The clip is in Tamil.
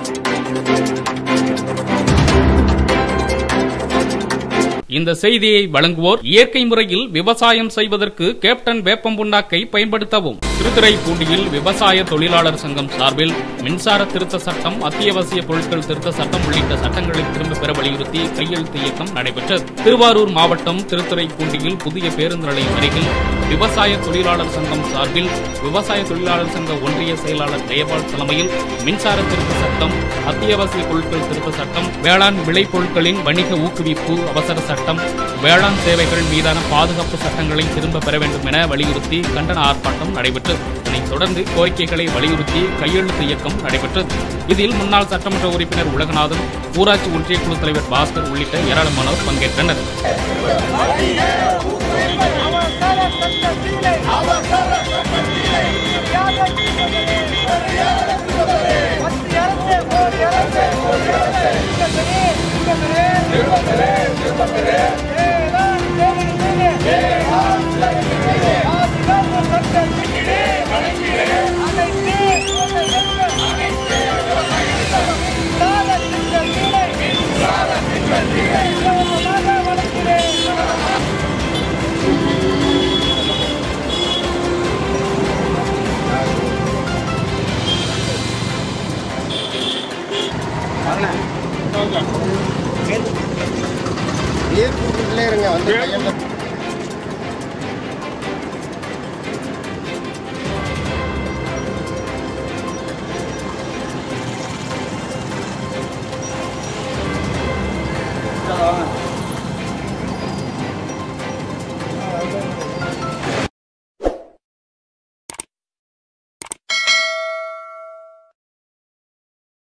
இந்த செய்தியை வழங்குவோர் இயற்கை முறையில் விவசாயம் செய்வதற்கு கேப்டன் வேப்பம் புண்ணாக்கை பயன்படுத்தவும் திருத்துறைப்பூண்டியில் விவசாய தொழிலாளர் சங்கம் சார்பில் மின்சார திருத்த சட்டம் அத்தியாவசிய பொருட்கள் திருத்த சட்டம் உள்ளிட்ட சட்டங்களை திரும்ப பெற வலியுறுத்தி கையெழுத்து இயக்கம் நடைபெற்றது திருவாரூர் மாவட்டம் திருத்துறைப்பூண்டியில் புதிய பேருந்து நிலையம் அருகில் விவசாய தொழிலாளர் சங்கம் சார்பில் விவசாய தொழிலாளர் சங்க ஒன்றிய செயலாளர் ஜெயபால் தலைமையில் மின்சார திருத்த சட்டம் அத்தியாவசிய பொருட்கள் திருத்த சட்டம் வேளாண் விளைபொருட்களின் வணிக ஊக்குவிப்பு அவசர சட்டம் வேளாண் சேவைகள் மீதான பாதுகாப்பு சட்டங்களை திரும்ப பெற வேண்டும் என வலியுறுத்தி கண்டன ஆர்ப்பாட்டம் நடைபெற்றது இதனைத் தொடர்ந்து கோரிக்கைகளை வலியுறுத்தி கையெழுத்து இயக்கம் நடைபெற்றது இதில் முன்னாள் சட்டமன்ற உறுப்பினர் உலகநாதன் ஊராட்சி ஒன்றிய குழு தலைவர் பாஸ்கர் உள்ளிட்ட ஏராளமானோர் பங்கேற்றனர் ஏற்புக்குள்ளே இருங்க வந்து கையில்